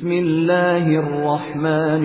بسم الله الرحمن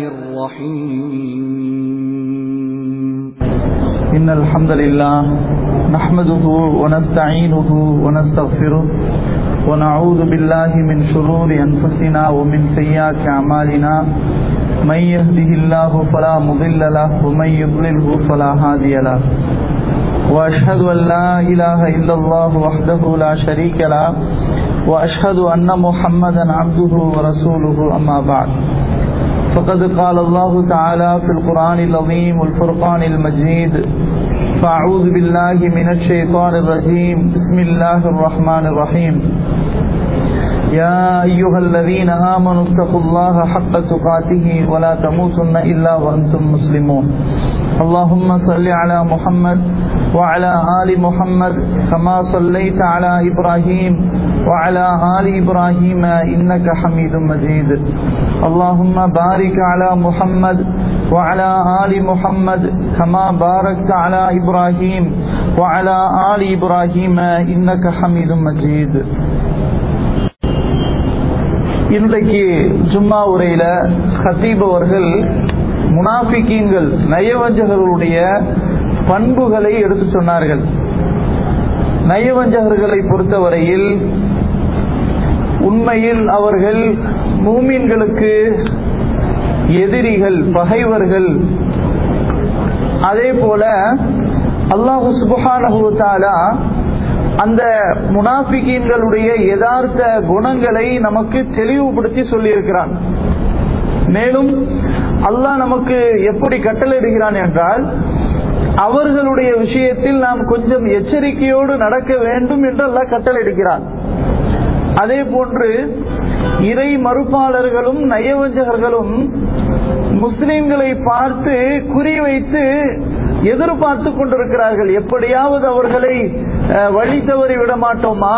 الرحيم إن الحمد لله نحمده ونستعينه ونستغفره ونعوذ بالله من شرور أنفسنا ومن سيئات أعمالنا من يهده الله فلا مضل له ومن يضلله فلا هادي له وأشهد أن لا إله إلا الله وحده لا شريك له وأشهد أن محمدا عبده ورسوله أما بعد فقد قال الله تعالى في القرآن العظيم والفرقان المجيد فأعوذ بالله من الشيطان الرجيم بسم الله الرحمن الرحيم يا أيها الذين آمنوا اتقوا الله حق تقاته ولا تموتن إلا وأنتم مسلمون اللهم صل على محمد وعلى آل محمد كما صليت على إبراهيم وعلى آل إبراهيم إنك حميد مجيد اللهم بارك على محمد وعلى آل محمد كما باركت على إبراهيم وعلى آل إبراهيم إنك حميد مجيد இன்றைக்கு ஜும்மா உரையில ஹத்தீப் அவர்கள் முனாஃபிக்கீன்கள் நயவஞ்சகர்களுடைய பண்புகளை எடுத்து சொன்னார்கள் நயவஞ்சகர்களை பொறுத்தவரையில் உண்மையில் அவர்கள் மூமின்களுக்கு எதிரிகள் பகைவர்கள் அதே போல அல்லாஹு சுபஹானஹூத்தாலா அந்த முனாஃபிகீன்களுடைய யதார்த்த குணங்களை நமக்கு தெளிவுபடுத்தி சொல்லியிருக்கிறான் மேலும் அல்லாஹ் நமக்கு எப்படி கட்டளையிடுகிறான் என்றால் அவர்களுடைய விஷயத்தில் நாம் கொஞ்சம் எச்சரிக்கையோடு நடக்க வேண்டும் என்று அல்லாஹ் கட்டளையிடுகிறான் அதே போன்று இறை மறுப்பாளர்களும் நயவஞ்சகர்களும் முஸ்லிம்களை பார்த்து குறிவைத்து எதிர்பார்த்து கொண்டிருக்கிறார்கள் எப்படியாவது அவர்களை வழி தவறி விட மாட்டோமா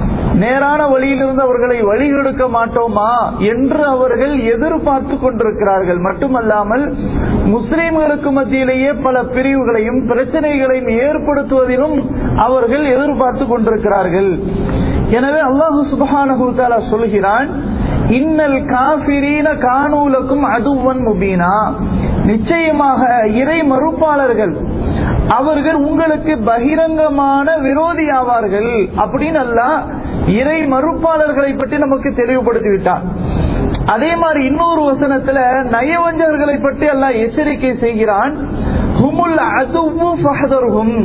நேரான வழியிலிருந்து அவர்களை வழிகெடுக்க மாட்டோமா என்று அவர்கள் எதிர்பார்த்து கொண்டிருக்கிறார்கள் மட்டுமல்லாமல் முஸ்லிம்களுக்கு மத்தியிலேயே பல பிரிவுகளையும் பிரச்சனைகளையும் ஏற்படுத்துவதிலும் அவர்கள் எதிர்பார்த்து கொண்டிருக்கிறார்கள் எனவே அல்லாஹு சுபஹானஹூதாலா சொல்கிறான் இன்னல் காபிரீன காணூலக்கும் அதுவன் முபீனா நிச்சயமாக இறை மறுப்பாளர்கள் அவர்கள் உங்களுக்கு பகிரங்கமான விரோதி ஆவார்கள் அப்படின்னு அல்ல இறை மறுப்பாளர்களை பற்றி நமக்கு தெளிவுபடுத்தி விட்டார் அதே மாதிரி இன்னொரு வசனத்துல நயவஞ்சகர்களை பற்றி அல்ல எச்சரிக்கை செய்கிறான் ஹுமுல் அதுவு ஃபஹதர்ஹும்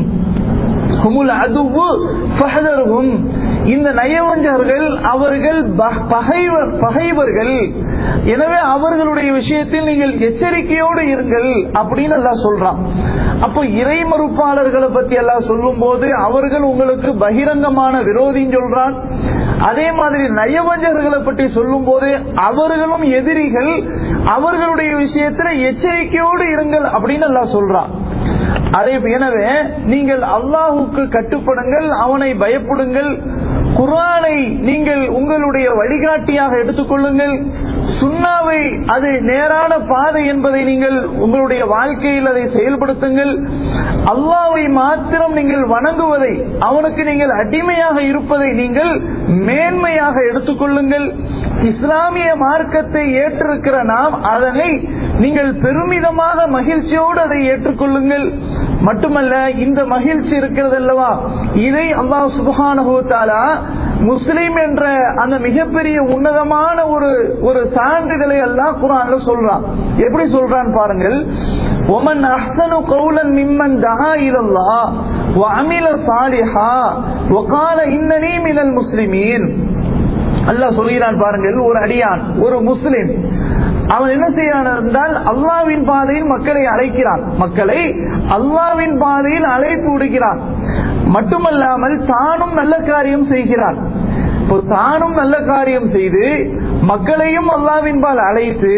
ஹுமுல் அதுவு ஃபஹதர்ஹும் இந்த நயவஞ்சகர்கள் அவர்கள் பகைவர் பகைவர்கள் எனவே அவர்களுடைய விஷயத்தில் நீங்கள் எச்சரிக்கையோடு இருங்கள் அப்படின்னு எல்லாம் சொல்றான் அப்போ இறை மறுப்பாளர்களை பத்தி எல்லாம் சொல்லும் போது அவர்கள் உங்களுக்கு பகிரங்கமான விரோதின்னு சொல்றான் அதே மாதிரி நயவஞ்சகர்களை பற்றி சொல்லும் போது அவர்களும் எதிரிகள் அவர்களுடைய விஷயத்துல எச்சரிக்கையோடு இருங்கள் அப்படின்னு எல்லாம் சொல்றான் அதே எனவே நீங்கள் அல்லாஹுக்கு கட்டுப்படுங்கள் அவனை பயப்படுங்கள் குரானை நீங்கள் உங்களுடைய வழிகாட்டியாக எடுத்துக்கொள்ளுங்கள் சுண்ணாவை அது நேரான பாதை என்பதை நீங்கள் உங்களுடைய வாழ்க்கையில் அதை செயல்படுத்துங்கள் அல்லாவை மாத்திரம் நீங்கள் வணங்குவதை அவனுக்கு நீங்கள் அடிமையாக இருப்பதை நீங்கள் மேன்மையாக எடுத்துக்கொள்ளுங்கள் இஸ்லாமிய மார்க்கத்தை ஏற்றிருக்கிற நாம் அதனை நீங்கள் பெருமிதமாக மகிழ்ச்சியோடு அதை ஏற்றுக்கொள்ளுங்கள் மட்டுமல்ல இந்த மகிழ்ச்சி இருக்கிறது அல்லவா இதை அல்லாஹ் சுபஹானுத்தாலா முஸ்லீம் என்ற அந்த மிகப்பெரிய உன்னதமான ஒரு ஒரு சான்றிதழை எல்லாம் குரான்ல சொல்றான் எப்படி சொல்றான் பாருங்கள் ஒமன் அஹ்சனு கௌலன் மிம்மன் தஹா இலல்லா وعمل صالحا وقال انني من المسلمين அல்லாஹ் சொல்கிறான் பாருங்கள் ஒரு அடியான் ஒரு முஸ்லிம் அவன் என்ன செய்யறான் என்றால் அல்லாவின் பாதையில் மக்களை அழைக்கிறான் மக்களை அல்லாவின் பாதையில் அழைப்பு விடுகிறான் மட்டுமல்லாமல் தானும் நல்ல காரியம் செய்கிறான் இப்போ தானும் நல்ல காரியம் செய்து மக்களையும் அல்லாவின் பால் அழைத்து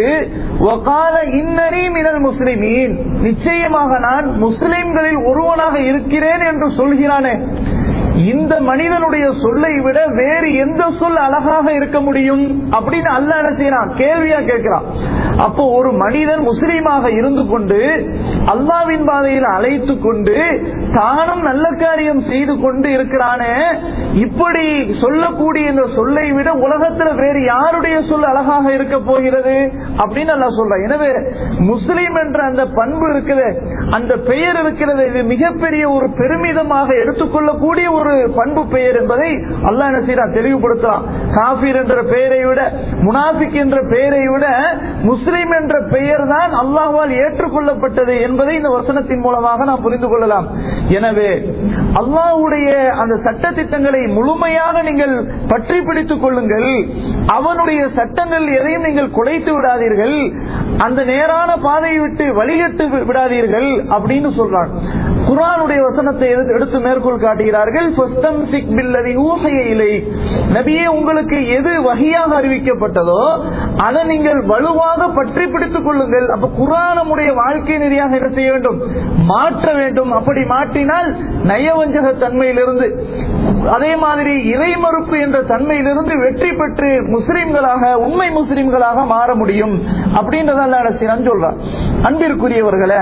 ஒகால இன்னரி மினல் முஸ்லிமீன் நிச்சயமாக நான் முஸ்லிம்களில் ஒருவனாக இருக்கிறேன் என்று சொல்கிறானே இந்த மனிதனுடைய சொல்லை விட வேறு எந்த சொல் அழகாக இருக்க முடியும் அப்படின்னு அல்ல என்ன செய்யறான் கேள்வியா கேட்கிறான் அப்போ ஒரு மனிதன் முஸ்லீமாக இருந்து கொண்டு அல்லாவின் பாதையில் அழைத்து கொண்டு தானும் நல்ல காரியம் செய்து கொண்டு இருக்கிறானே இப்படி சொல்லக்கூடிய இந்த சொல்லை விட உலகத்துல வேறு யாருடைய சொல் அழகாக இருக்க போகிறது அப்படின்னு அல்லா சொல்றான் எனவே முஸ்லீம் என்ற அந்த பண்பு இருக்குது அந்த பெயர் இருக்கிறது இது மிகப்பெரிய ஒரு பெருமிதமாக எடுத்துக்கொள்ளக்கூடிய ஒரு பண்பு பெயர் என்பதை அல்லாஹ் என்ன செய்யறான் தெளிவுபடுத்தலாம் காபீர் என்ற பெயரை விட முனாஃபிக் என்ற பெயரை விட முஸ்லீம் என்ற பெயர் தான் அல்லாஹ்வால் ஏற்றுக்கொள்ளப்பட்டது என்பதை இந்த வசனத்தின் மூலமாக நாம் புரிந்து கொள்ளலாம் எனவே அல்லாஹ்வுடைய அந்த சட்ட திட்டங்களை முழுமையாக நீங்கள் பற்றி பிடித்துக் கொள்ளுங்கள் அவனுடைய சட்டங்கள் எதையும் நீங்கள் குலைத்து விடாதீர்கள் அந்த நேரான பாதையை விட்டு வழிகட்டு விடாதீர்கள் அப்படின்னு சொல்றான் குரானுடைய வசனத்தை எடுத்து- எடுத்து மேற்கோள் காட்டுகிறார்கள் "ஃபஸ்தம்சிக் பில்லதி ஊஹிய இலைக்." நபியே உங்களுக்கு எது வகையாக அறிவிக்கப்பட்டதோ அதை நீங்கள் வலுவாக பற்றி பிடித்துக் கொள்ளுங்கள் அப்ப குரான் நம்முடைய வாழ்க்கை நெறியாக என்ன செய்ய வேண்டும் மாற்ற வேண்டும் அப்படி மாற்றினால் நயவஞ்சக தன்மையிலிருந்து அதே மாதிரி இறை மறுப்பு என்ற தன்மையிலிருந்து வெற்றி பெற்று முஸ்லிம்களாக உண்மை முஸ்லிம்களாக மாற முடியும் அப்படின்றதல்ல அரசியல் சொல்றார் அன்பிற்குரியவர்களை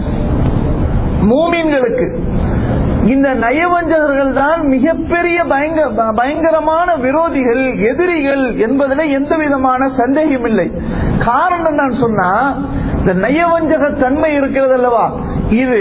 மூமின்களுக்கு இந்த நயவஞ்சகர்கள் தான் மிகப்பெரிய பயங்க- ப- பயங்கரமான விரோதிகள் எதிரிகள் என்பதில் எந்த விதமான சந்தேகம் இல்லை காரணம் நான் சொன்னா இந்த நயவஞ்சக தன்மை இருக்கிறது அல்லவா இது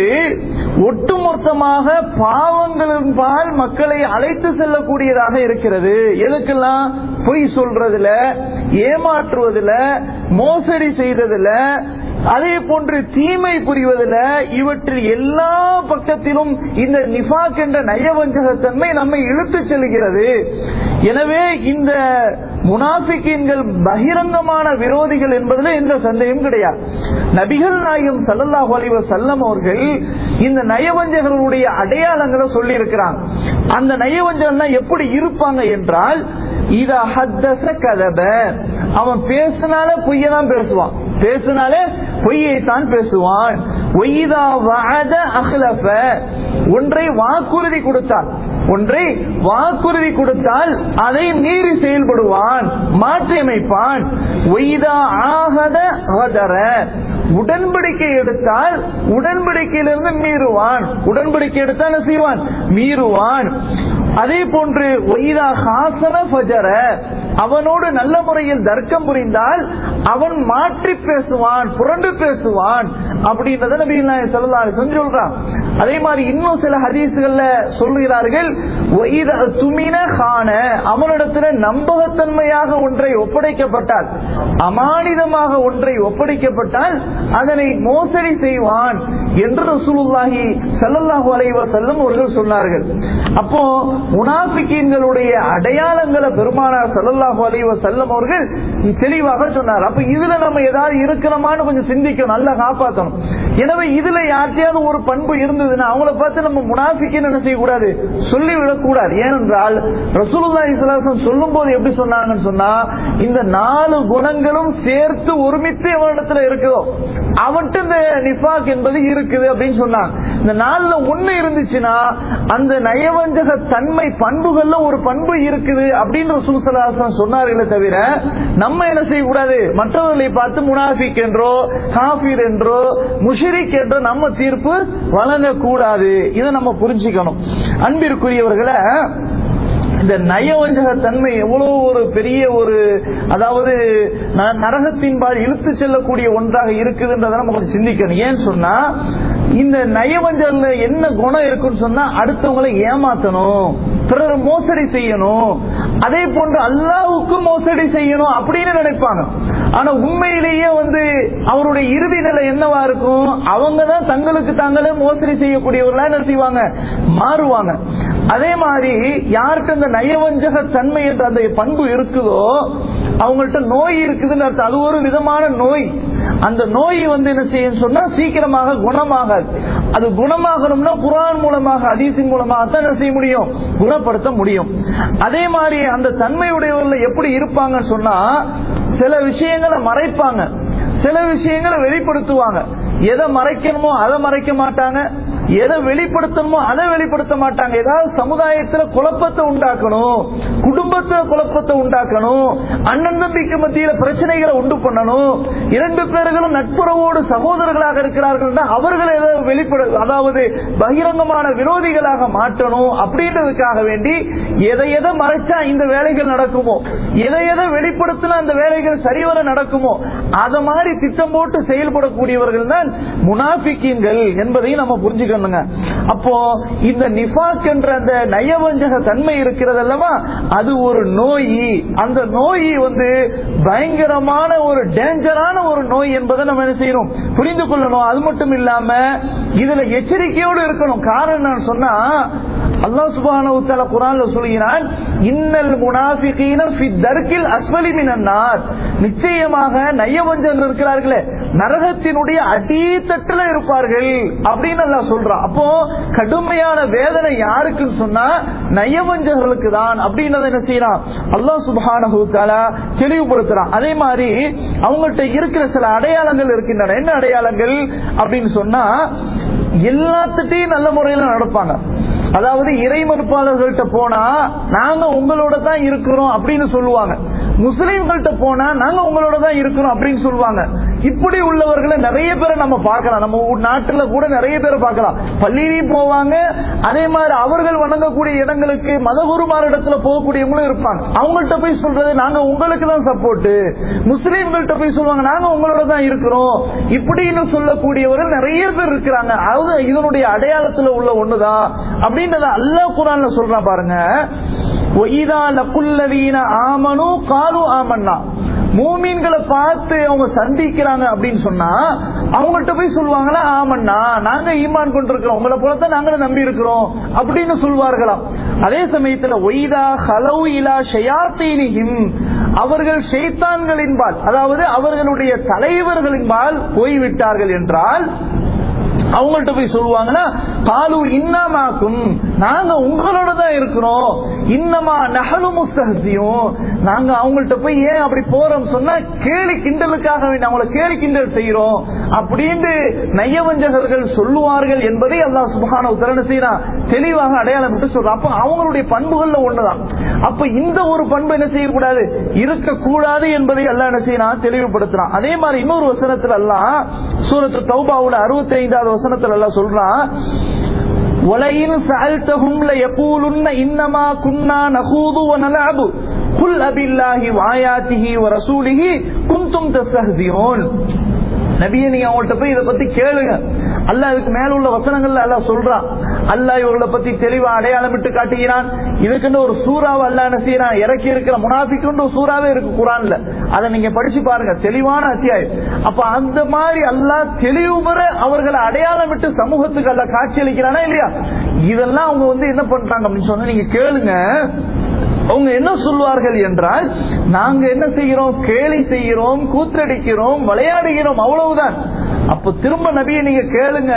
ஒட்டுமொத்தமாக பாவங்களின் பால் மக்களை அழைத்து செல்லக்கூடியதாக இருக்கிறது எதுக்கெல்லாம் பொய் சொல்றதுல ஏமாற்றுவதில் மோசடி செய்ததுல அதே போன்று தீமை புரிவதில் இவற்றில் எல்லா பக்கத்திலும் இந்த நிஃபாக் என்ற நயவஞ்சகத்தன்மை நம்மை இழுத்து செல்கிறது எனவே இந்த முனாஃபிக்கீன்கள் பகிரங்கமான விரோதிகள் என்பதில் எந்த சந்தேகம் கிடையாது நபிகள் நாயகம் ஸல்லல்லாஹு அலைஹி வஸல்லம் அவர்கள் இந்த நயவஞ்சகர்களுடைய அடையாளங்களை சொல்லி இருக்கிறாங்க அந்த நயவஞ்சகர்கள் எப்படி இருப்பாங்க என்றால் இத ஹத்தச கதப அவன் பேசினாலே பொய்யை தான் பேசுவான் பேசினாலே பொய்யைத்தான் பேசுவான் ஒய்தா வஅத அஹ்லஃப ஒன்றை வாக்குறுதி கொடுத்தால் ஒன்றை வாக்குறுதி கொடுத்தால் அதை மீறி செயல்படுவான் மாற்றி அமைப்பான் ஒய்தா ஆகத கதர உடன்படிக்கை எடுத்தால் உடன்படிக்கையிலிருந்து மீறுவான் உடன்படிக்கை எடுத்தால் என்ன செய்வான் மீறுவான் அதே போன்று ஒய்தா ஹாசன ஃபஜர அவனோடு நல்ல முறையில் தர்க்கம் புரிந்தால் அவன் மாற்றி பேசுவான் புரண்டு பேசுவான் அப்படின்றத நபி சொல்லலாம் சொல்றான் அதே மாதிரி இன்னும் சில ஹதீசுகள்ல சொல்லுகிறார்கள் "ஒய்த துமின காண அவனிடத்துல நம்பகத்தன்மையாக ஒன்றை ஒப்படைக்கப்பட்டால் அமானிதமாக ஒன்றை ஒப்படைக்கப்பட்டால் அதனை மோசடி செய்வான் என்று ரசூலுல்லாஹி ஸல்லல்லாஹு அலைஹி வஸல்லம் அவர்கள் சொன்னார்கள் அப்போ முனாஃபிக்கீன்களுடைய அடையாளங்களை பெருமானார் ஸல்லல்லாஹு அலைஹி வஸல்லம் அவர்கள் தெளிவாக சொன்னார் அப்ப இதுல நம்ம ஏதாவது இருக்கிறோமான்னு கொஞ்சம் சிந்திக்கணும் நல்லா காப்பாற்றணும் எனவே இதுல யார்ட்டையாவது ஒரு பண்பு இருந்ததுன்னா அவங்கள பார்த்து நம்ம முனாஃபிக்கின்னு என்ன செய்யக்கூடாது சொல்லிவிடக் கூடாது ஏனென்றால் ரசூலுல்லாஹி ஸல்லல்லாஹு அலைஹி வஸல்லம் சொல்லும்போது எப்படி சொன்னாங்கன்னு சொன்னா இந்த நாலு குணங்களும் சேர்த்து ஒருமித்து எவனிடத்துல இருக்குதோ அவன்கிட்ட இந்த நிஃபாக் என்பது இருக்குது அப்படின்னு சொன்னாங்க இந்த நாலுல ஒண்ணு இருந்துச்சுன்னா அந்த நயவஞ்சக தன்மை பண்புகள்ல ஒரு பண்பு இருக்குது அப்படின்னு ரசூல் ஸல்லல்லாஹு அலைஹி வஸல்லம் சொன்னார்களே தவிர நம்ம என்ன செய்யக்கூடாது மற்றவர்களை பார்த்து முனாஃபிக் என்றோ காஃபிர் என்றோ முஷரிக் என்றோ நம்ம தீர்ப்பு வழங்கக்கூடாது இதை நம்ம புரிஞ்சுக்கணும் அன்பிற்குரியவர்களை இந்த நயவஞ்சக தன்மை எவ்வளவு ஒரு பெரிய ஒரு அதாவது ந- நரகத்தின் பால் இழுத்து செல்லக்கூடிய ஒன்றாக இருக்குதுன்றதை நம்ம கொஞ்சம் சிந்திக்கணும் ஏன்னு சொன்னா இந்த நயவஞ்சகர்ல என்ன குணம் இருக்குன்னு சொன்னா அடுத்தவங்களை ஏமாத்தணும் பிறர் மோசடி செய்யணும் அதே போன்று அல்லாவுக்கு மோசடி செய்யணும் அப்படின்னு நினைப்பாங்க ஆனா உண்மையிலேயே வந்து அவருடைய இறுதி நிலை என்னவா இருக்கும் அவங்க தான் தங்களுக்கு தாங்களே மோசடி செய்யக்கூடியவர்களா என்ன செய்வாங்க மாறுவாங்க அதே மாதிரி யார்கிட்ட அந்த நயவஞ்சக தன்மை என்ற அந்த பண்பு இருக்குதோ அவங்கள்ட்ட நோய் இருக்குதுன்னு அர்த்தம் அது ஒரு விதமான நோய் அந்த நோய் வந்து என்ன செய்யும் சொன்னா சீக்கிரமாக குணமாகாது அது குணமாகணும்னா குரான் மூலமாக அதீசின் மூலமாக தான் என்ன செய்ய முடியும் குணப்படுத்த முடியும் அதே மாதிரி அந்த தன்மையுடையவர்கள் எப்படி இருப்பாங்கன்னு சொன்னா சில விஷயங்களை மறைப்பாங்க சில விஷயங்களை வெளிப்படுத்துவாங்க எதை மறைக்கணுமோ அதை மறைக்க மாட்டாங்க எதை வெளிப்படுத்தணுமோ அதை வெளிப்படுத்த மாட்டாங்க ஏதாவது சமுதாயத்துல குழப்பத்தை உண்டாக்கணும் குடும்பத்துல குழப்பத்தை உண்டாக்கணும் அண்ணன் தம்பிக்கு மத்தியில பிரச்சனைகளை உண்டு பண்ணணும் இரண்டு பேர்களும் நட்புறவோடு சகோதரர்களாக இருக்கிறார்கள் அவர்களை ஏதாவது வெளிப்பட அதாவது பகிரங்கமான விரோதிகளாக மாற்றணும் அப்படின்றதுக்காக வேண்டி எதை எதை மறைச்சா இந்த வேலைகள் நடக்குமோ எதை எதை வெளிப்படுத்தினா அந்த வேலைகள் சரிவர நடக்குமோ அத மாதிரி திட்டம் போட்டு செயல்படக்கூடியவர்கள் தான் முனாபிக்கீன்கள் என்பதையும் நம்ம புரிஞ்சுக்கணுங்க அப்போ இந்த நிஃபாக் என்ற அந்த நயவஞ்சக தன்மை இருக்கிறது அல்லவா அது ஒரு நோய் அந்த நோய் வந்து பயங்கரமான ஒரு டேஞ்சரான ஒரு நோய் என்பதை நம்ம என்ன செய்யணும் புரிந்து கொள்ளணும் அது மட்டும் இல்லாம இதுல எச்சரிக்கையோடு இருக்கணும் காரணம் என்னன்னு சொன்னா அல்லாஹ் சுப்ஹானஹு வ தஆலா குர்ஆன்ல சொல்கிறான் இன்னல் முனாஃபிகீன ஃபி தர்கில் அஸ்வலி மினன் நார் நிச்சயமாக நயவஞ்சகர்கள் இருக்கிறார்களே நரகத்தினுடைய அடித்தட்டுல இருப்பார்கள் அப்படின்னு அல்லாஹ் சொல்றான் அப்போ கடுமையான வேதனை யாருக்குன்னு சொன்னா நயவஞ்சகர்களுக்கு தான் அப்படின்னு என்ன செய்யறான் அல்லாஹ் சுப்ஹானஹு வ தஆலா தெளிவுபடுத்துறான் அதே மாதிரி அவங்கள்ட்ட இருக்கிற சில அடையாளங்கள் இருக்கின்றன என்ன அடையாளங்கள் அப்படின்னு சொன்னா எல்லாத்துட்டையும் நல்ல முறையில நடப்பாங்க அதாவது இறை மறுப்பாளர்கள்ட்ட போனா நாங்க உங்களோட தான் இருக்கிறோம் அப்படின்னு சொல்லுவாங்க முஸ்லீம்கள்ட்ட போனா நாங்க உங்களோட தான் இருக்கிறோம் அப்படின்னு சொல்லுவாங்க இப்படி உள்ளவர்களை நிறைய பேரை நம்ம பார்க்கலாம் நம்ம ஊ- நாட்டுல கூட நிறைய பேரை பார்க்கலாம் பள்ளியிலையும் போவாங்க அதே மாதிரி அவர்கள் வணங்கக்கூடிய இடங்களுக்கு மதகுருமாரிடத்துல போகக்கூடியவங்களும் இருப்பாங்க அவங்கள்ட்ட போய் சொல்றது நாங்க உங்களுக்கு தான் சப்போர்ட் முஸ்லீம்கள்ட்ட போய் சொல்லுவாங்க நாங்க உங்களோட தான் இருக்கிறோம் இப்படின்னு சொல்லக்கூடியவர்கள் நிறைய பேர் இருக்கிறாங்க அது இதனுடைய அடையாளத்துல உள்ள ஒண்ணுதான் அப்படின்றத அல்லாஹ் குரான்ல சொல்றான் பாருங்க ஒய்தா லக்குல்லவீன ஆமனு காலு ஆமன்னா மூமீன்களை பார்த்து அவங்க சந்திக்கிறாங்க அப்படின்னு சொன்னா அவங்கள்ட்ட போய் சொல்லுவாங்களா ஆமண்ணா நாங்க ஈமான் கொண்டிருக்கிறோம் உங்களை போலத்தான் நாங்களும் நம்பி இருக்கிறோம் அப்படின்னு சொல்வார்களாம் அதே சமயத்துல ஒய்தா ஹலவு இலா ஷயாத்தீனிஹிம் அவர்கள் ஷைத்தான்களின்பால் அதாவது அவர்களுடைய தலைவர்களின்பால் போய்விட்டார்கள் என்றால் அவங்கள்ட்ட போய் சொல்லுவாங்கன்னா காலு இன்னமாக்கும் நாங்க உங்களோட தான் இருக்கிறோம் இன்னமா நகலு முஸ்தகசியும் நாங்க அவங்கள்ட்ட போய் ஏன் அப்படி போறோம் சொன்னா கேலி கிண்டலுக்காக வேண்டி அவங்கள கேலி கிண்டல் செய்யறோம் அப்படின்னு நயவஞ்சகர்கள் சொல்லுவார்கள் என்பதை அல்லாஹ் சுபஹான உத்தரவு செய்யறான் தெளிவாக அடையாளம் விட்டு சொல்றான் அப்ப அவங்களுடைய பண்புகள்ல ஒண்ணுதான் அப்ப இந்த ஒரு பண்பு என்ன செய்யக்கூடாது இருக்கக்கூடாது என்பதை அல்லாஹ் என்ன செய்யறான் தெளிவுபடுத்துறான் அதே மாதிரி இன்னொரு வசனத்துல எல்லாம் சூரத்து தௌபாவுல அறுபத்தி ஐந்தாவது வசனத்துல எல்லாம் சொல்றான் وَلَئِنْ سَأَلْتَهُمْ لَيَقُولُنَّ إِنَّمَا كُنَّا نَخُوضُ وَنَلْعَبُ قُلْ أَبِاللَّهِ وَآيَاتِهِ وَرَسُولِهِ كُنْتُمْ تَسْتَهْزِئُونَ நபியை நீங்க அவங்கள்ட்ட போய் இதை பத்தி கேளுங்க அல்லாஹ் இதுக்கு மேல உள்ள வசனங்கள்ல அல்லாஹ் சொல்றான் அல்லாஹ் இவர்களை பத்தி தெளிவா அடையாளமிட்டு காட்டுகிறான் இதுக்குன்னு ஒரு சூறாவை அல்லாஹ் என்ன செய்யறான் இறக்கி இருக்கிற முனாஃபிக்குன்னு ஒரு சூறாவே இருக்கு குரான்ல அதை நீங்க படிச்சு பாருங்க தெளிவான அத்தியாயம் அப்ப அந்த மாதிரி அல்லாஹ் தெளிவு பெற அவர்களை அடையாளமிட்டு சமூகத்துக்கு அல்லாஹ் காட்சி அளிக்கிறானா இல்லையா இதெல்லாம் அவங்க வந்து என்ன பண்றாங்க அப்படின்னு சொன்னா நீங்க கேளுங்க அவங்க என்ன சொல்வார்கள் என்றால் நாங்க என்ன செய்கிறோம் கேலி செய்கிறோம் கூத்தடிக்கிறோம் விளையாடுகிறோம் அவ்வளவுதான் அப்ப திரும்ப நபியை நீங்க கேளுங்க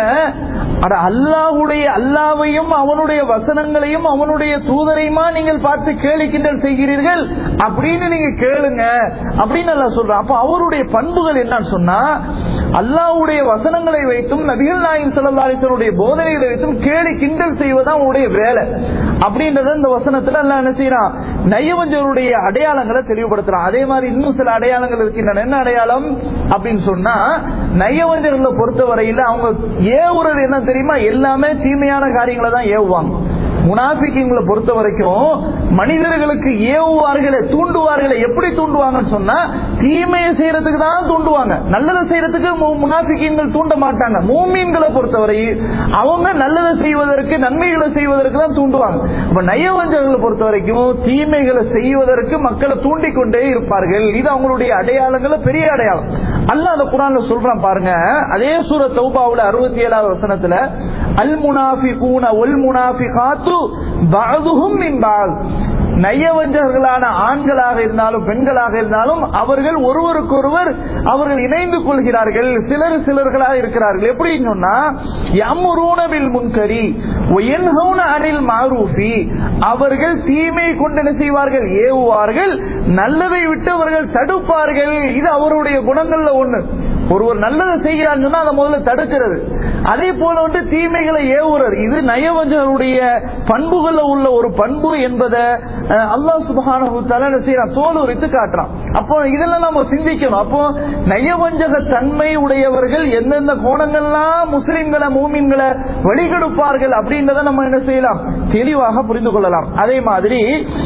அட அல்லாஹ்வுடைய அல்லாவையும் அவனுடைய வசனங்களையும் அவனுடைய தூதரையுமா நீங்கள் பார்த்து கேலி கிண்டல் செய்கிறீர்கள் அப்படின்னு நீங்க கேளுங்க அப்படின்னு அல்லாஹ் சொல்றான் அப்ப அவருடைய பண்புகள் என்னன்னு சொன்னா அல்லாஹ்வுடைய வசனங்களை வைத்தும் நபிகள் நாயகம் ஸல்லல்லாஹு அலைஹி வஸல்லுடைய போதனைகளை வைத்தும் கேலி கிண்டல் செய்வதுதான் அவருடைய வேலை அப்படின்றத இந்த வசனத்துல அல்லாஹ் என்ன செய்யறான் நயவஞ்சருடைய அடையாளங்களை தெளிவுபடுத்துறான் அதே மாதிரி இன்னும் சில அடையாளங்கள் இருக்கின்றன என்ன அடையாளம் அப்படின்னு சொன்னா நயவஞ்சர்களை பொறுத்தவரையில அவங்க ஏவுறது என்ன தெரியுமா எல்லாமே தீமையான காரியங்களை தான் ஏவுவாங்க முனாபிக்கிங்களை பொறுத்த வரைக்கும் மனிதர்களுக்கு ஏவுவார்களே தூண்டுவார்களே எப்படி தூண்டுவாங்கன்னு சொன்னா தீமையை செய்யறதுக்கு தான் தூண்டுவாங்க நல்லதை செய்யறதுக்கு முனாபிக்கிங்கள் தூண்ட மாட்டாங்க மூமீன்களை பொறுத்தவரை அவங்க நல்லதை செய்வதற்கு நன்மைகளை செய்வதற்கு தான் தூண்டுவாங்க அப்ப நயவஞ்சகங்களை பொறுத்த வரைக்கும் தீமைகளை செய்வதற்கு மக்களை தூண்டிக் கொண்டே இருப்பார்கள் இது அவங்களுடைய அடையாளங்கள பெரிய அடையாளம் அல்லாஹ் அந்த குரான்ல சொல்றான் பாருங்க அதே சூர தௌபாவுல அறுபத்தி ஏழாவது வசனத்துல அல் முனாஃபிகூன ஒல் முனாஃபிகாத்து பஅதுஹும் மின் பஅத் நயவஞ்சகர்களான ஆண்களாக இருந்தாலும் பெண்களாக இருந்தாலும் அவர்கள் ஒருவருக்கொருவர் அவர்கள் இணைந்து கொள்கிறார்கள் சிலர் சிலர்களாக இருக்கிறார்கள் எப்படின்னு சொன்னா யமுரூனபில் முன்கரி وَيَنْهَوْنَ عَنِ الْمَعْرُوفِ அவர்கள் தீமை கொண்டு என்ன செய்வார்கள் ஏவுவார்கள் நல்லதை விட்டு அவர்கள் தடுப்பார்கள் இது அவருடைய குணங்கள்ல ஒண்ணு ஒருவர் நல்லதை செய்கிறான்னு சொன்னா அதை முதல்ல தடுக்கிறது அதே போல வந்து தீமைகளை ஏவுறது இது நயவஞ்சகருடைய பண்புகள்ல உள்ள ஒரு பண்பு என்பதை அஹ், அல்லாஹ் சுபஹானஹு தஆலா என்ன செய்யறான் தோல் உரித்து காட்டுறான் அப்போ இதெல்லாம் நம்ம சிந்திக்கணும் அப்போ நயவஞ்சக தன்மை உடையவர்கள் எந்தெந்த கோணங்கள்லாம் முஸ்லிம்களை மூமின்களை வழிகெடுப்பார்கள் அப்படின்றத நம்ம என்ன செய்யலாம் தெளிவாக புரிந்து கொள்ளலாம் அதே மாதிரி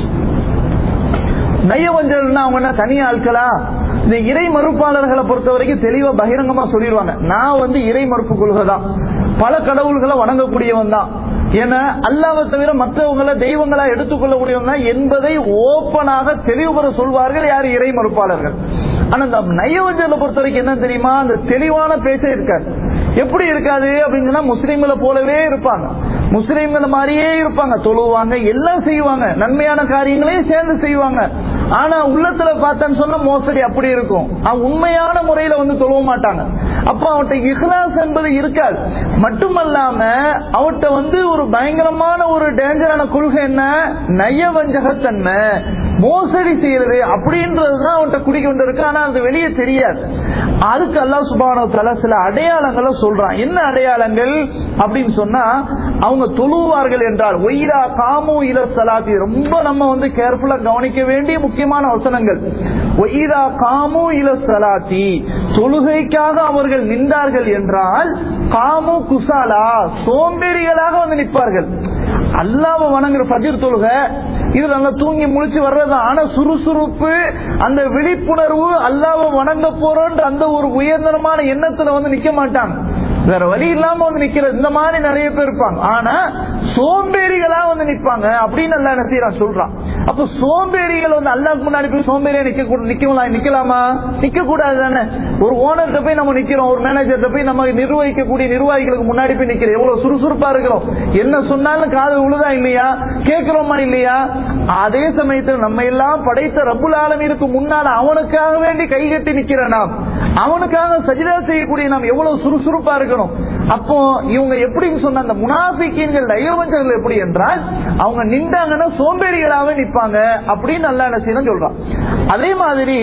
நயவஞ்சல்னா அவங்க என்ன தனி ஆட்களா இந்த இறை மறுப்பாளர்களை பொறுத்த வரைக்கும் தெளிவா பகிரங்கமா சொல்லிடுவாங்க நான் வந்து இறை மறுப்பு கொள்கை தான் பல கடவுள்களை வணங்கக்கூடியவன் தான் ஏன்னா அல்லாவை தவிர மற்றவங்களை தெய்வங்களா எடுத்துக்கொள்ளக்கூடியவன் தான் என்பதை ஓப்பனாக தெளிவுபெற சொல்வார்கள் யார் இறை மறுப்பாளர்கள் ஆனா இந்த நயவஞ்சலை பொறுத்த வரைக்கும் என்ன தெரியுமா அந்த தெளிவான பேச்சே இருக்காது எப்படி இருக்காது அப்படின்னா முஸ்லீம்களை போலவே இருப்பாங்க முஸ்லீம்களை மாதிரியே இருப்பாங்க தொழுவாங்க எல்லாம் செய்வாங்க நன்மையான காரியங்களையும் சேர்ந்து செய்வாங்க ஆனா உள்ளத்துல பார்த்தேன்னு சொன்னா மோசடி அப்படி இருக்கும் அவன் உண்மையான முறையில வந்து தொழுவ மாட்டாங்க அப்ப அவன்கிட்ட இஹ்லாஸ் என்பது இருக்காது மட்டுமல்லாம அவன்கிட்ட வந்து ஒரு பயங்கரமான ஒரு டேஞ்சரான கொள்கை என்ன நயவஞ்சகத்தன்மை மோசடி செய்யறது அப்படின்றதுதான் அவன்கிட்ட குடிக்கொண்டு இருக்கு ஆனா அது வெளியே தெரியாது அதுக்கு அல்லாஹ் சுபானோ தலா சில அடையாளங்களை சொல்றான் என்ன அடையாளங்கள் அப்படின்னு சொன்னா அவங்க தொழுவார்கள் என்றால் ஒய்ரா காமு இல சலாத்தி ரொம்ப நம்ம வந்து கேர்ஃபுல்லா கவனிக்க வேண்டிய முக்கியமான வசனங்கள் ஒய்ரா காமு இல சலாத்தி தொழுகைக்காக அவர்கள் நின்றார்கள் என்றால் காமு குசாலா சோம்பேறிகளாக வந்து நிற்பார்கள் அல்லாவை வணங்குற ஃபஜர் தொழுக இது நல்லா தூங்கி முழிச்சு வர்றது ஆனா சுறுசுறுப்பு அந்த விழிப்புணர்வு அல்லாவை வணங்க போறோன்ற அந்த ஒரு உயர்தரமான எண்ணத்துல வந்து நிக்க மாட்டாங்க வேற வழி இல்லாம வந்து நிக்கிறது இந்த மாதிரி நிறைய பேர் இருப்பாங்க ஆனா சோம்பேறிகளா வந்து நிப்பாங்க அப்படின்னு அல்லா என்ன செய்யறான் சொல்றான் அப்ப சோம்பேறிகள் வந்து அல்லாக்கு முன்னாடி போய் சோம்பேறியா நிக்க கூட நிக்கலாம் நிக்கலாமா நிக்க கூடாது தானே ஒரு ஓனர்கிட்ட போய் நம்ம நிக்கிறோம் ஒரு மேனேஜர்கிட்ட போய் நம்ம நிர்வகிக்கக்கூடிய நிர்வாகிகளுக்கு முன்னாடி போய் நிக்கிறோம் எவ்வளவு சுறுசுறுப்பா இருக்கிறோம் என்ன சொன்னாலும் காது உழுதா இல்லையா கேட்கிறோமா இல்லையா அதே சமயத்தில் நம்ம எல்லாம் படைத்த ரப்புல் ஆலமீருக்கு முன்னால அவனுக்காக வேண்டி கைகட்டி நிக்கிற நாம் அவனுக்காக சஜிதா செய்யக்கூடிய நாம் எவ்வளவு சுறுசுறுப்பா இருக்கணும் அப்போ இவங்க எப்படின்னு சொன்ன அந்த முனாபிக்கீன்கள் நயவஞ்சர்கள் எப்படி என்றால் அவங்க நின்றாங்கன்னா சோம்பேறிகளாவே நிப்பாங்க அப்படின்னு நல்லா என்ன செய்யணும் சொல்றான் அதே மாதிரி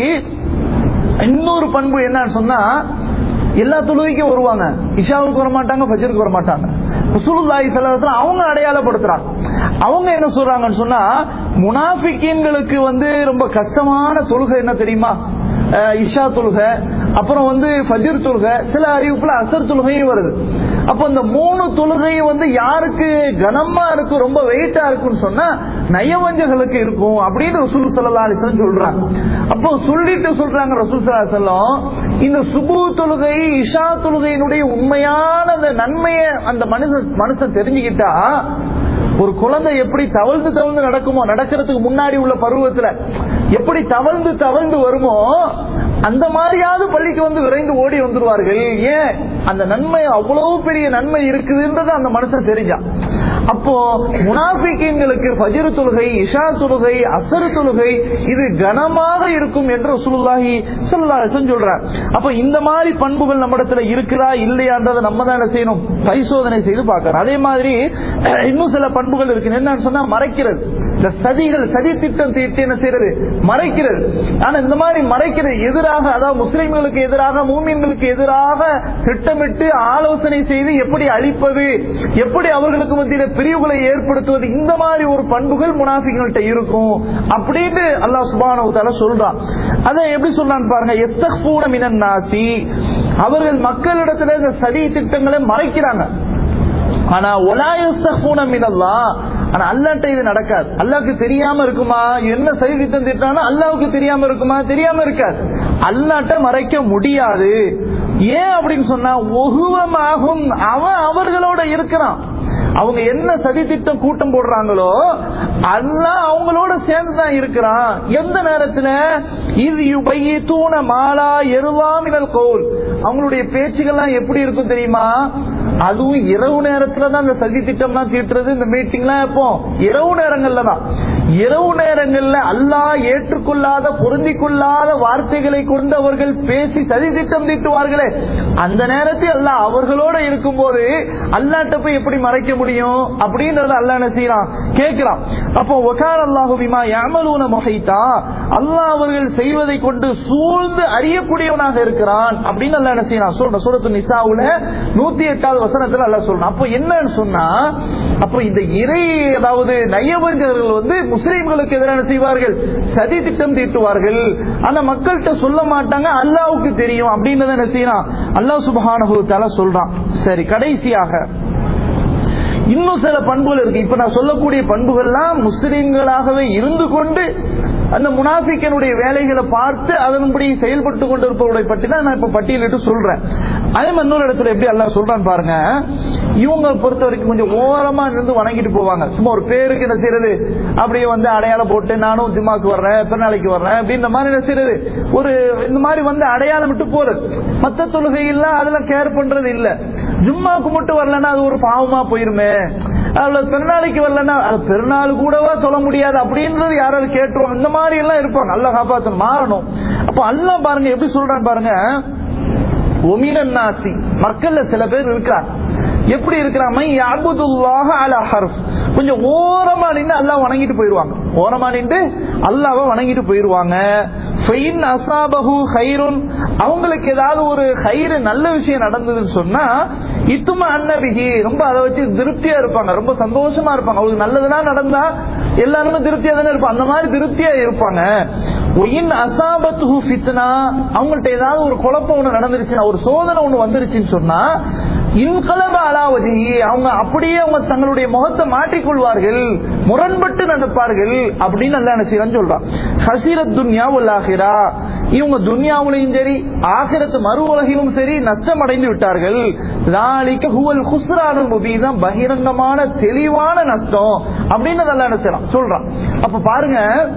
இன்னொரு பண்பு என்னன்னு சொன்னா எல்லா தொழுகைக்கும் வருவாங்க இஷாவுக்கு வர மாட்டாங்க ஃபஜருக்கு வர மாட்டாங்க ரசூலுல்லாஹி ஸல்லல்லாஹு அலைஹி வஸல்லம் அவங்க அடையாளப்படுத்துறாங்க அவங்க என்ன சொல்றாங்கன்னு சொன்னா முனாஃபிக்கீன்களுக்கு வந்து ரொம்ப கஷ்டமான தொழுகை என்ன தெரியுமா அஹ் இஷா தொழுகை அப்புறம் வந்து ஃபஜர் தொழுகை சில அறிவிப்புல அசர் தொழுகையும் வருது அப்போ இந்த மூணு தொழுகையும் வந்து யாருக்கு கனமா இருக்கும் ரொம்ப வெயிட்டா இருக்கும்னு சொன்னா நயவஞ்சகளுக்கு இருக்கும் அப்படின்னு ரசூல் சல்லா அலிஸ்லாம் சொல்றாங்க அப்போ சொல்லிட்டு சொல்றாங்க ரசூல் சல்லா செல்லம் இந்த சுபு தொழுகை இஷா தொழுகையினுடைய உண்மையான அந்த நன்மையை அந்த மனுஷன் மனுஷன் தெரிஞ்சுக்கிட்டா ஒரு குழந்தை எப்படி தவழ்ந்து தவழ்ந்து நடக்குமோ நடக்கிறதுக்கு முன்னாடி உள்ள பருவத்துல எப்படி தவழ்ந்து தவழ்ந்து வருமோ அந்த மாதிரியாவது பள்ளிக்கு வந்து விரைந்து ஓடி வந்துருவார்கள் ஏன் அந்த நன்மை அவ்வளவு பெரிய நன்மை இருக்குதுன்றது அந்த மனுஷன் தெரிஞ்சான் அப்போ முனாபிக்கங்களுக்கு ஃபஜ்ர் தொழுகை இஷா தொழுகை அசர் தொழுகை இது கனமாக இருக்கும் என்று சுல்லாஹி சொல்லலாம் சொல்றார் அப்ப இந்த மாதிரி பண்புகள் நம்மிடத்துல இருக்குதா இல்லையான்றதை நம்ம தான் என்ன செய்யணும் பரிசோதனை செய்து பார்க்கணும் அதே மாதிரி இன்னும் சில பண்புகள் இருக்கு என்னன்னு சொன்னா மறைக்கிறது இந்த சதிகள் சதி திட்டம் தீட்டி என்ன செய்யறது மறைக்கிறது ஆனா இந்த மாதிரி மறைக்கிறது எதிராக அதாவது முஸ்லிம்களுக்கு எதிராக மூமின்களுக்கு எதிராக திட்டமிட்டு ஆலோசனை செய்து எப்படி அழிப்பது எப்படி அவர்களுக்கு மத்தியில பிரிவுகளை ஏற்படுத்துவது இந்த மாதிரி ஒரு பண்புகள் முனாஃபிகள்கிட்ட இருக்கும் அப்படின்னு அல்லாஹ் சுபான சொல்றான் அதை எப்படி சொல்றான்னு பாருங்க எஸ்தூன மினன் நாசி அவர்கள் மக்களிடத்துல இந்த சதி திட்டங்களை மறைக்கிறாங்க ஆனா ஒலாயஸ்தூன மினல்லா ஆனா அல்லாட்ட இது நடக்காது அல்லாவுக்கு தெரியாம இருக்குமா என்ன சரி திட்டம் திட்டானோ அல்லாவுக்கு தெரியாம இருக்குமா தெரியாம இருக்காது அல்லாட்ட மறைக்க முடியாது ஏன் அப்படின்னு சொன்னா ஒகுவமாகும் அவன் அவர்களோட இருக்கிறான் அவங்க என்ன சதி திட்டம் கூட்டம் போடுறாங்களோ அல்லாஹ் அவங்களோட சேர்ந்து தான் இருக்கிறான் எந்த நேரத்துல இது யுபையி தூண மாலா எருவாமினல் கோல் அவங்களுடைய பேச்சுகள்லாம் எப்படி இருக்கும் தெரியுமா அதுவும் இரவு நேரத்துல தான் இந்த சதி திட்டம்லாம் தீட்டுறது இந்த மீட்டிங்லாம் எப்போ இரவு நேரங்கள்ல தான் இரவு நேரங்கள்ல அல்லாஹ் ஏற்றுக்கொள்ளாத பொருந்திக் கொள்ளாத வார்த்தைகளை கொண்டு அவர்கள் பேசி சதி திட்டம் தீட்டுவார்களே அந்த நேரத்தில் அல்லாஹ் அவர்களோட இருக்கும்போது அல்லாட்ட போய் எப்படி மறைக்க முடியும் அப்படின்றத அல்லாஹ் என்ன செய்யறான் கேட்கிறான் அப்போ ஒகார் அல்லாஹு பிமா யாமலூன முகைத்தா அல்லாஹ் அவர்கள் செய்வதை கொண்டு சூழ்ந்து அறியக்கூடியவனாக இருக்கிறான் அப்படின்னு அல்லாஹ் என்ன செய்யறான் சொல்ற சூரத்து நிசாவுல நூத்தி எட்டாவது வசனத்துல அல்லாஹ் சொல்றான் அப்போ என்னன்னு சொன்னா அப்போ இந்த இறை அதாவது நயவஞ்சகர்கள் வந்து முஸ்லிம்களுக்கு எதிரான செய்வார்கள் சதி திட்டம் தீட்டுவார்கள் ஆனா மக்கள்கிட்ட சொல்ல மாட்டாங்க அல்லாவுக்கு தெரியும் அப்படின்னு என்ன செய்யறான் அல்லாஹ் சுபஹானஹு தஆலா சொல்றான் சரி கடைசியாக இன்னும் சில பண்புகள் இருக்கு இப்ப நான் சொல்லக்கூடிய பண்புகள்லாம் முஸ்லிம்களாகவே இருந்து கொண்டு அந்த முனாஃபிக்கனுடைய வேலைகளை பார்த்து அதன்படி செயல்பட்டு கொண்டிருப்பவர்களை பற்றி தான் நான் இப்ப பட்டியலிட்டு சொல்றேன் அதே மாதிரி இன்னொரு இடத்துல எப்படி எல்லாம் சொல்றான்னு பாருங்க இவங்க பொறுத்த வரைக்கும் கொஞ்சம் ஓரமா நின்று வணங்கிட்டு போவாங்க சும்மா ஒரு பேருக்கு என்ன செய்யறது அப்படியே வந்து அடையாளம் போட்டு நானும் ஜிம்மாக்கு வர்றேன் பிறநாளைக்கு வர்றேன் அப்படின்ற மாதிரி என்ன செய்யறது ஒரு இந்த மாதிரி வந்து அடையாளம் விட்டு போறது மத்த தொழுகையில் அதெல்லாம் கேர் பண்றது இல்ல ஜும்மாக்கு மட்டும் வரலன்னா அது ஒரு பாவமா போயிருமே அதுல பெருநாளைக்கு வரலன்னா அது பெருநாள் கூடவா சொல்ல முடியாது அப்படின்றது யாராவது கேட்டுருவோம் இந்த மாதிரி எல்லாம் இருப்பாங்க அல்ல காப்பாத்த மாறணும் அப்ப அல்ல பாருங்க எப்படி சொல்றான்னு பாருங்க ஒமினன் நாசி மக்கள்ல சில பேர் இருக்காங்க எப்படி இருக்கிறாம அபுதுல்லாக அல ஹர்ஃப் கொஞ்சம் ஓரமா நின்று அல்லாஹ் வணங்கிட்டு போயிருவாங்க ஓரமா நின்று அல்லாஹ்வை வணங்கிட்டு போயிருவாங்க ஃபைன் அசாபஹு ஹைருன் அவங்களுக்கு ஏதாவது ஒரு ஹைரு நல்ல விஷயம் நடந்ததுன்னு சொன்னா இத்தும அன்னபிகி ரொம்ப அதை வச்சு திருப்தியா இருப்பாங்க ரொம்ப சந்தோஷமா இருப்பாங்க அவங்களுக்கு நல்லதெல்லாம் நடந்தா எல்லாருமே திருப்தியா தானே இருப்பாங்க அந்த மாதிரி திருப்தியா இருப்பாங்க ஒயின் அசாபத்து ஃபித்னா அவங்கள்ட்ட ஏதாவது ஒரு குழப்பம் ஒண்ணு நடந்துருச்சுன்னா ஒரு சோதனை ஒண்ணு வந்துருச்சுன்னு சொன்னா இன்கலப அலாவதி அவங்க அப்படியே அவங்க தங்களுடைய முகத்தை மாற்றிக்கொள்வார்கள் முரண்பட்டு நடப்பார்கள் அப்படின்னு நல்லா என்ன செய்யறான்னு சொல்றான் ஹசீரத் துன்யா உள்ளாகிறா இவங்க துன்யாவுலையும் சரி ஆகிரத்து மறு உலகிலும் சரி நஷ்டம் அடைந்து விட்டார்கள் லாலிக்க ஹுவல் குஸ்ரான முபீதான் பகிரங்கமான தெளிவான நஷ்டம் அப்படின்னு நல்லா என்ன செய்யறான் சொல்றான் அப்ப பாருங்க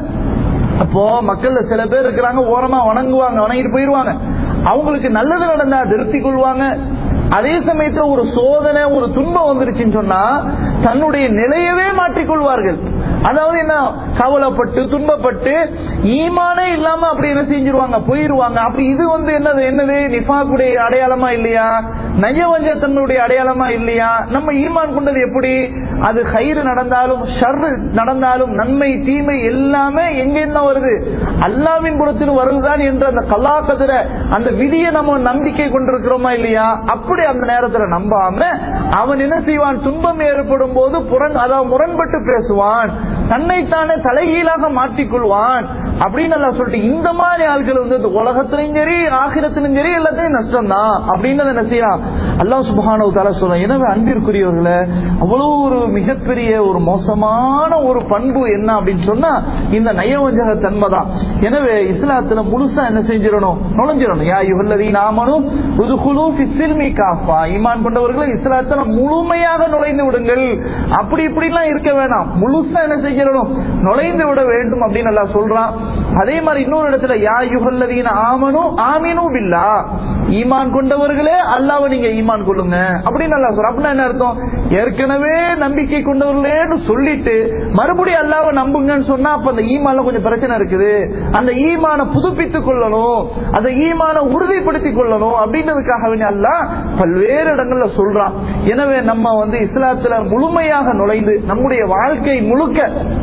அப்போ மக்கள்ல சில பேர் இருக்கிறாங்க ஓரமா வணங்குவாங்க வணங்கிட்டு போயிருவாங்க அவங்களுக்கு நல்லது நடந்தா திருப்தி கொள்வாங்க அதே சமயத்துல ஒரு சோதனை ஒரு துன்பம் வந்துருச்சுன்னு சொன்னா தன்னுடைய நிலையவே மாற்றிக்கொள்வார்கள் அதாவது என்ன கவலைப்பட்டு துன்பப்பட்டு ஈமானே இல்லாம அப்படி என்ன செஞ்சிருவாங்க போயிருவாங்க அப்படி இது வந்து என்னது என்னது நிஃபாக்குடைய அடையாளமா இல்லையா நயவஞ்சத்தன்னுடைய அடையாளமா இல்லையா நம்ம ஈமான் கொண்டது எப்படி அது கயிறு நடந்தாலும் ஷர்ரு நடந்தாலும் நன்மை தீமை எல்லாமே எங்க என்ன வருது அல்லாவின் புறத்தில் வருதுதான் என்ற அந்த கல்லா கதிர அந்த விதியை நம்ம நம்பிக்கை கொண்டிருக்கிறோமா இல்லையா அப்படி அந்த நேரத்துல நம்பாம அவன் என்ன செய்வான் துன்பம் ஏற்படும் போது புறன் அதாவது முரண்பட்டு பேசுவான் தன்னைத்தானே தலைகீழாக மாற்றிக்கொள்வான் அப்படின்னு எல்லாம் சொல்லிட்டு இந்த மாதிரி ஆட்கள் வந்து இந்த உலகத்திலையும் சரி ஆகிரத்திலும் சரி எல்லாத்தையும் நஷ்டம் தான் அப்படின்னு என்ன செய்யலாம் அல்லாஹ் சுபஹானு தால சொல்றேன் எனவே அன்பிற்குரியவர்களே அவ்வளவு ஒரு மிகப்பெரிய ஒரு மோசமான ஒரு பண்பு என்ன அப்படின்னு சொன்னா இந்த நயவஞ்சக தன்மை தான் எனவே இஸ்லாத்துல முழுசா என்ன செஞ்சிடணும் நுழைஞ்சிடணும் யா யுகல்லதி நாமனும் புதுகுழு சில்மி காஃபா ஈமான் கொண்டவர்கள் இஸ்லாத்துல முழுமையாக நுழைந்து விடுங்கள் அப்படி இப்படி எல்லாம் இருக்க வேணாம் முழுசா என்ன செஞ்சிடணும் நுழைந்து விட வேண்டும் அப்படின்னு எல்லாம் சொல்றான் அதே மாதிரி இன்னொரு இடத்துல யா யுகல்லதீன ஆமனும் ஆமீனும் பில்லா ஈமான் கொண்டவர்களே அல்லாவை நீங்க ஈமான் கொள்ளுங்க அப்படின்னு நல்லா சொல்ற அப்படின்னா என்ன அர்த்தம் ஏற்கனவே நம்பிக்கை கொண்டவர்களேன்னு சொல்லிட்டு மறுபடியும் அல்லாவை நம்புங்கன்னு சொன்னா அப்ப அந்த ஈமான்ல கொஞ்சம் பிரச்சனை இருக்குது அந்த ஈமான புதுப்பித்துக் கொள்ளணும் அந்த ஈமான உறுதிப்படுத்திக் கொள்ளணும் அப்படின்றதுக்காக வேண்டிய அல்லாஹ் பல்வேறு இடங்கள்ல சொல்றான் எனவே நம்ம வந்து இஸ்லாத்துல முழுமையாக நுழைந்து நம்முடைய வாழ்க்கை முழுக்க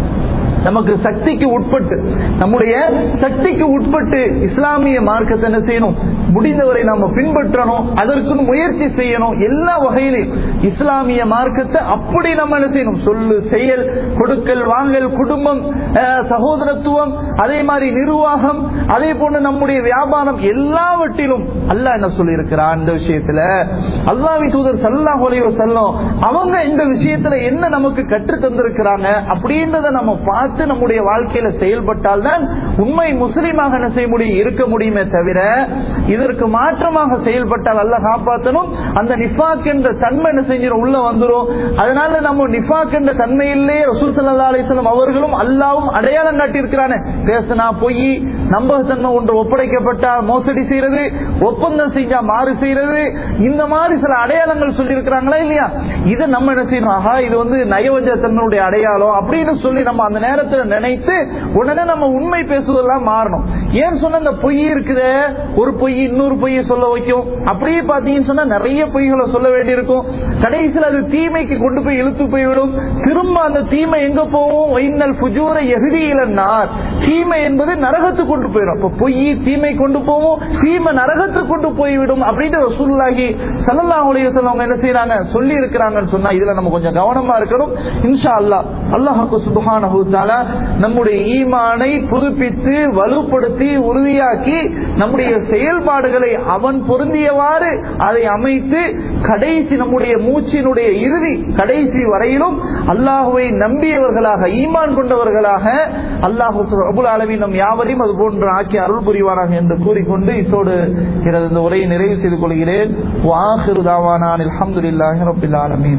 நமக்கு சக்திக்கு உட்பட்டு நம்முடைய சக்திக்கு உட்பட்டு இஸ்லாமிய மார்க்கத்தை என்ன செய்யணும் முடிந்தவரை நம்ம பின்பற்றணும் அதற்கு முயற்சி செய்யணும் எல்லா வகையிலும் இஸ்லாமிய மார்க்கத்தை அப்படி நம்ம என்ன செய்யணும் சொல்லு செயல் கொடுக்கல் வாங்கல் குடும்பம் அஹ், சகோதரத்துவம் அதே மாதிரி நிர்வாகம் அதே போன்று நம்முடைய வியாபாரம் எல்லாவற்றிலும் அல்லாஹ் என்ன சொல்லி இருக்கிறான் இந்த விஷயத்துல அல்லாஹ்வின் தூதர் சல்லாஹ் செல்லும் அவங்க இந்த விஷயத்துல என்ன நமக்கு கற்று தந்திருக்கிறாங்க அப்படின்றத நம்ம பார்த்து நம்முடைய வாழ்க்கையில செயல்பட்டால் தான் உண்மை முஸ்லீமாக என்ன செய்ய முடியும் இருக்க முடியுமே தவிர இதற்கு மாற்றமாக செயல்பட்டால் அல்ல காப்பாற்றணும் அந்த நிஃபாக் என்ற தன்மை என்ன செஞ்சிடும் உள்ள வந்துரும் அதனால நம்ம நிஃபாக் என்ற தன்மையிலே ரசூல் சல்லா அலிஸ்லாம் அவர்களும் அல்லாவும் அடையாளம் காட்டியிருக்கிறானே பேசினா பொய் நம்பகத்தன்மை ஒன்று ஒப்படைக்கப்பட்டா மோசடி செய்யறது ஒப்பந்தம் செஞ்சா மாறு செய்யறது இந்த மாதிரி சில அடையாளங்கள் சொல்லி இருக்கிறாங்களா இல்லையா இதை நம்ம என்ன செய்யணும் ஆஹா இது வந்து நயவஞ்சத்தன்மையுடைய அடையாளம் அப்படின்னு சொல்லி நம்ம அந்த நேரத்துல நினைத்து உடனே நம்ம உண்மை பேசுவதெல்லாம் மாறணும் ஏன் சொன்ன இந்த பொய் இருக்குதே ஒரு பொய் இன்னொரு பொய்யை சொல்ல வைக்கும் அப்படியே பாத்தீங்கன்னு சொன்னா நிறைய பொய்களை சொல்ல வேண்டியிருக்கும் கடைசியில் அது தீமைக்கு கொண்டு போய் இழுத்து போய்விடும் திரும்ப அந்த தீமை எங்க போகும் வைநல் புஜூர எகுதியிலன்னார் தீமை என்பது நரகத்துக்கு கொண்டு போயிடும் அப்ப பொய் தீமை கொண்டு போகும் தீமை நரகத்துக்கு கொண்டு போய்விடும் அப்படின்னு ரசூலுல்லாஹி ஸல்லல்லாஹு அலைஹி வஸல்லம் அவங்க என்ன செய்றாங்க சொல்லி இருக்கிறாங்கன்னு சொன்னா இதுல நம்ம கொஞ்சம் கவனமா இருக்கணும் இன்ஷா அல்லாஹ் அல்லாஹ்க்கு சுப்ஹானஹு தஆலா நம்முடைய ஈமானை புதுப்பித்து வலுப்படுத்தி உறுதியாக்கி நம்முடைய செயல்பாடுகளை அவன் பொருந்தியவாறு அதை அமைத்து கடைசி நம்முடைய மூச்சினுடைய இறுதி கடைசி வரையிலும் அல்லாஹுவை நம்பியவர்களாக ஈமான் கொண்டவர்களாக அல்லாஹு அபுல் அளவில் நம் யாவரையும் அது போன்று ஆக்கி அருள் புரிவாராக என்று கூறிக்கொண்டு இத்தோடு எனது இந்த உரையை நிறைவு செய்து கொள்கிறேன் வாஹிரு தாவானான் அல்ஹம்துலில்லாஹி ரப்பில் ஆலமீன்